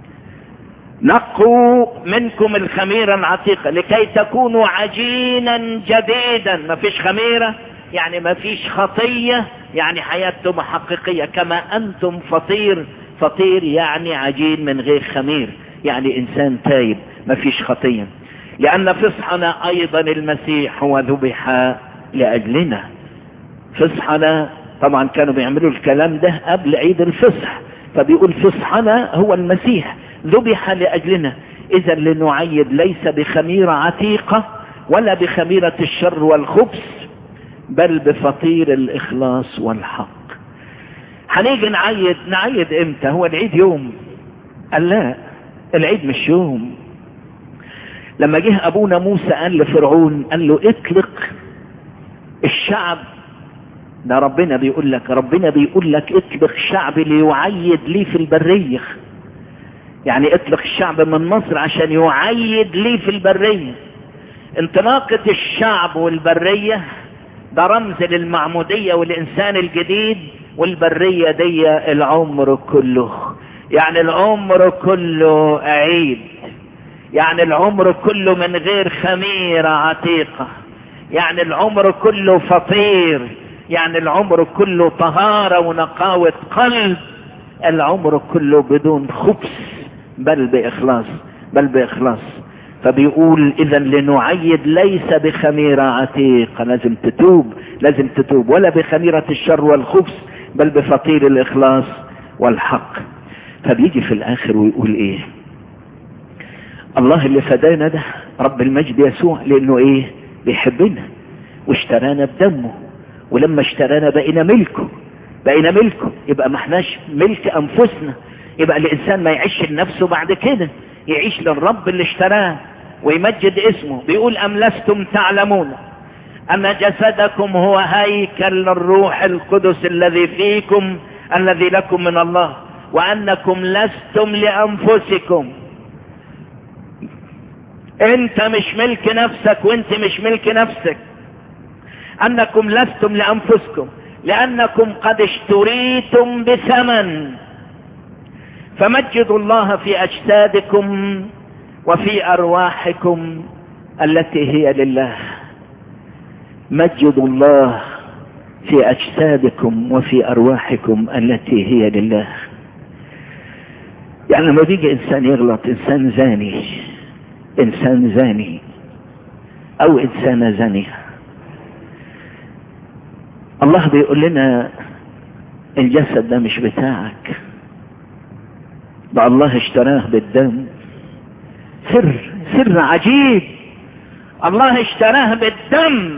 نقوا منكم الخميرة العتيقة لكي تكونوا عجينا جديدا ما فيش خميرة يعني ما فيش خطية يعني حياتكم حقيقية كما أنتم فطير فطير يعني عجين من غير خمير يعني إنسان تايب ما فيش خطية لأن فصحنا أيضا المسيح هو ذبح لأجلنا فصحنا طبعا كانوا بيعملوا الكلام ده قبل عيد الفصح فبيقول فصحنا هو المسيح ذبح لأجلنا إذا لنعيد ليس بخميرة عتيقة ولا بخميرة الشر والخبث بل بفطير الإخلاص والحق هنيجي نعيد نعيد امتى هو العيد يوم قال لا العيد مش يوم لما جه ابونا موسى قال لفرعون قال له اطلق الشعب ده ربنا بيقول لك ربنا بيقول لك اطلق الشعب ليعيد لي في البرية يعني اطلق الشعب من مصر عشان يعيد لي في البرية انطلاقة الشعب والبرية ده رمز للمعمودية والإنسان الجديد والبرية دي العمر كله يعني العمر كله عيد يعني العمر كله من غير خميرة عتيقة يعني العمر كله فطير يعني العمر كله طهارة ونقاوة قلب العمر كله بدون خبث بل بإخلاص بل بإخلاص فبيقول اذا لنعيد ليس بخميرة عتيقة لازم تتوب لازم تتوب ولا بخميرة الشر والخبث بل بفطير الاخلاص والحق فبيجي في الاخر ويقول ايه الله اللي فدانا ده رب المجد يسوع لانه ايه بيحبنا واشترانا بدمه ولما اشترانا بقينا ملكه بقينا ملكه يبقى ما احناش ملك انفسنا يبقى الانسان ما يعيش لنفسه بعد كده يعيش للرب اللي اشتراه ويمجد اسمه بيقول ام لستم تعلمون ان جسدكم هو هيكل للروح القدس الذي فيكم الذي لكم من الله وانكم لستم لانفسكم انت مش ملك نفسك وانت مش ملك نفسك انكم لستم لانفسكم لانكم قد اشتريتم بثمن فمجدوا الله في اجسادكم وفي ارواحكم التي هي لله مجدوا الله في اجسادكم وفي ارواحكم التي هي لله يعني لما بيجي انسان يغلط انسان زاني انسان زاني او انسانة زانية الله بيقول لنا الجسد ده مش بتاعك ده الله اشتراه بالدم سر سر عجيب الله اشتراه بالدم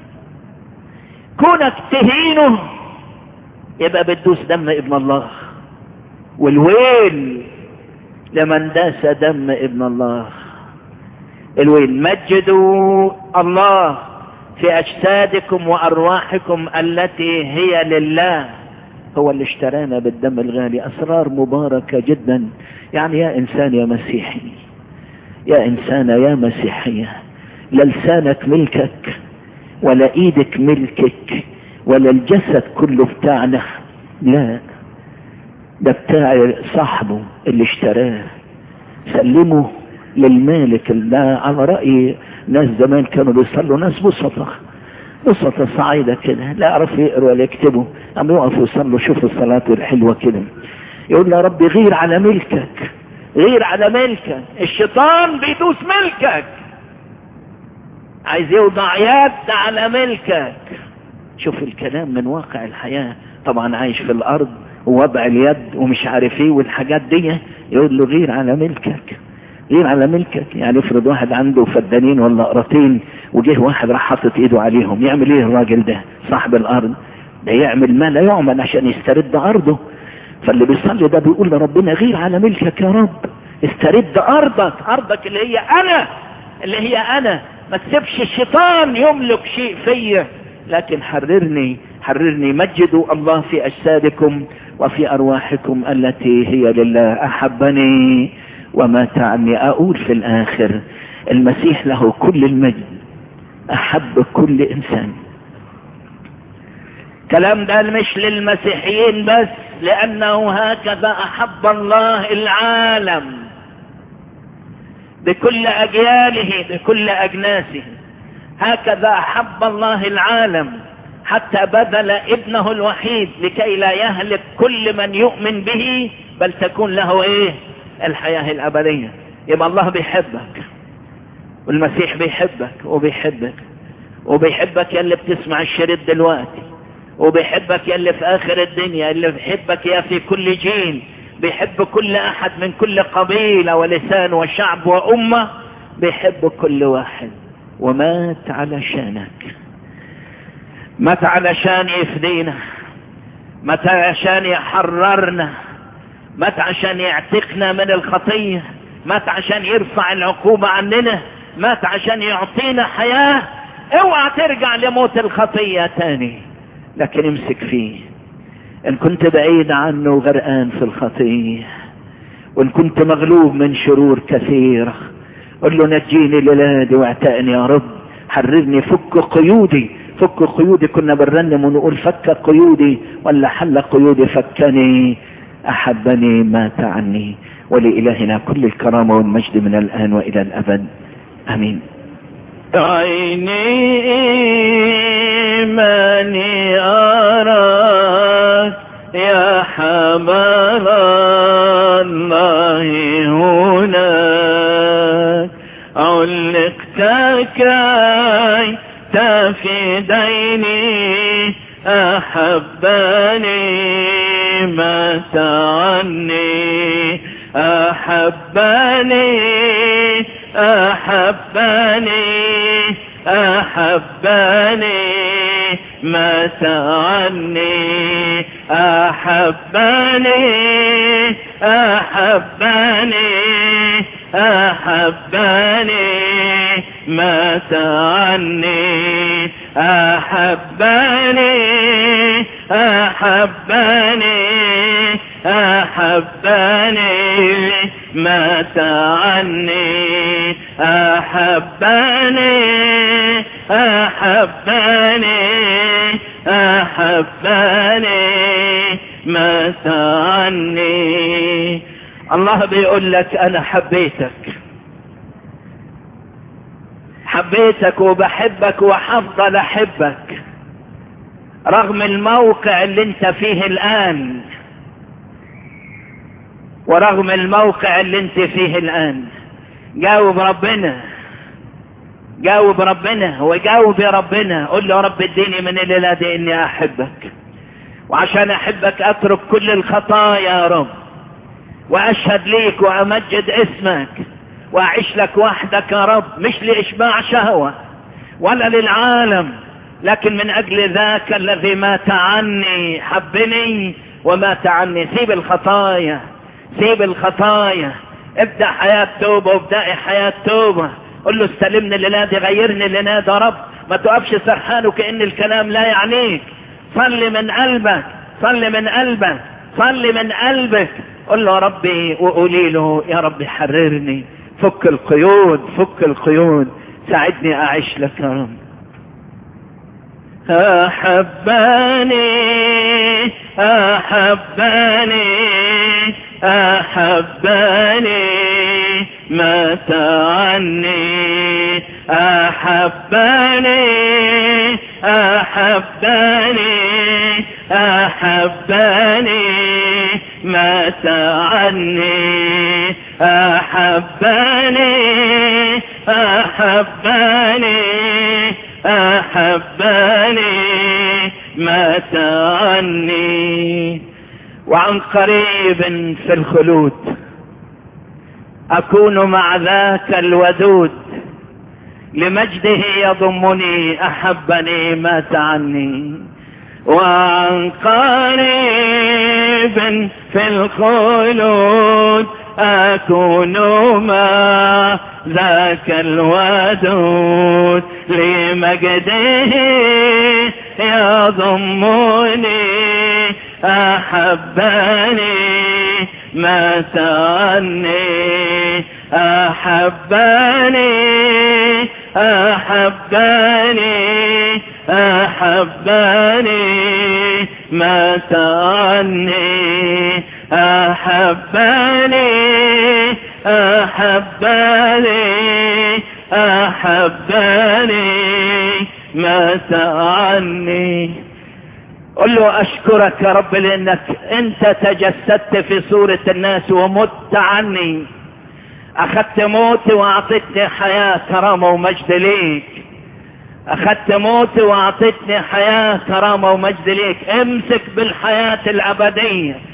كونك تهينه يبقى بتدوس دم ابن الله والويل لمن داس دم ابن الله الويل مجدوا الله في اجسادكم وارواحكم التي هي لله هو اللي اشترانا بالدم الغالي اسرار مباركة جدا يعني يا انسان يا مسيحي يا انسانة يا مسيحية لا لسانك ملكك ولا ايدك ملكك ولا الجسد كله بتاعنا لا ده بتاع صاحبه اللي اشتراه سلمه للمالك ده على رأي ناس زمان كانوا بيصلوا ناس بسطة بسطة صعيدة كده لا يعرفوا يقروا ولا يكتبوا عم يقفوا يصلوا شوفوا الصلاة الحلوة كده يقول يا رب غير على ملكك غير على ملكك الشيطان بيدوس ملكك عايز يوضع يد على ملكك شوف الكلام من واقع الحياة طبعا عايش في الارض ووضع اليد ومش عارف ايه والحاجات دي يقول له غير على ملكك غير على ملكك يعني افرض واحد عنده فدانين ولا قراطين وجه واحد راح حاطط ايده عليهم يعمل ايه الراجل ده صاحب الارض ده يعمل ما لا يعمل عشان يسترد ارضه فاللي بيصلي ده بيقول لربنا غير على ملكك يا رب استرد ارضك ارضك اللي هي انا اللي هي انا ما تسيبش الشيطان يملك شيء فيا لكن حررني حررني مجدوا الله في اجسادكم وفي ارواحكم التي هي لله احبني ومات عني اقول في الاخر المسيح له كل المجد احب كل انسان كلام ده مش للمسيحيين بس لانه هكذا احب الله العالم بكل اجياله بكل اجناسه هكذا احب الله العالم حتى بذل ابنه الوحيد لكي لا يهلك كل من يؤمن به بل تكون له ايه الحياة الابدية يبقى الله بيحبك والمسيح بيحبك وبيحبك وبيحبك يا اللي بتسمع الشريط دلوقتي وبيحبك يا اللي في اخر الدنيا اللي بيحبك يا في كل جيل بيحب كل احد من كل قبيلة ولسان وشعب وامة بيحب كل واحد ومات علشانك مات علشان يفدينا مات علشان يحررنا مات عشان يعتقنا من الخطية مات عشان يرفع العقوبة عننا مات عشان يعطينا حياة اوعى ترجع لموت الخطية تاني لكن امسك فيه ان كنت بعيد عنه غرقان في الخطية وان كنت مغلوب من شرور كثيرة قل له نجيني للادي واعتقني يا رب حررني فك قيودي فك قيودي كنا بنرنم ونقول فك قيودي ولا حل قيودي فكني احبني مات عني ولإلهنا كل الكرامة والمجد من الآن وإلى الأبد آمين عيني إيماني أراك يا حبل الله هناك علقت كي تفديني أحبني مات عني أحبني أحبني أحبني مات عني أحبني أحبني أحبني مات عني أحبني أحبني أحبني مات عني أحبني أحبني أحبني مات عني الله بيقول لك انا حبيتك حبيتك وبحبك وحفضل احبك رغم الموقع اللي انت فيه الان ورغم الموقع اللي انت فيه الان جاوب ربنا جاوب ربنا وجاوب يا ربنا قل له يا رب اديني من الليله دي اني احبك وعشان احبك اترك كل الخطايا يا رب واشهد ليك وامجد اسمك واعيش لك وحدك يا رب مش لاشباع شهوة ولا للعالم لكن من اجل ذاك الذي مات عني حبني ومات عني سيب الخطايا سيب الخطايا ابدأ حياة توبة وابدأي حياة توبة قل له استلمني لنادي غيرني لنادي يا رب ما تقفش سرحان وكأن الكلام لا يعنيك صلي من قلبك صلي من قلبك صلي من قلبك قل له يا ربي وقولي له يا ربي حررني فك القيود فك القيود ساعدني اعيش لك يا رب أحبني أحبني أحبني مات عني أحبني أحبني أحبني مات عني أحبني أحبني أحبني مات عني وعن قريب في الخلود أكون مع ذاك الودود لمجده يضمني أحبني مات عني وعن قريب في الخلود أكون مع ذاك الودود لمجده يضمني أحبني مات عني أحبني أحبني أحبني مات عني أحبني أحبني أحبني مات عني قل له أشكرك يا رب لأنك أنت تجسدت في صورة الناس ومت عني أخذت موتي وأعطيتني حياة كرامة ومجد ليك أخذت موتي وأعطيتني حياة كرامة ومجد ليك امسك بالحياة الأبدية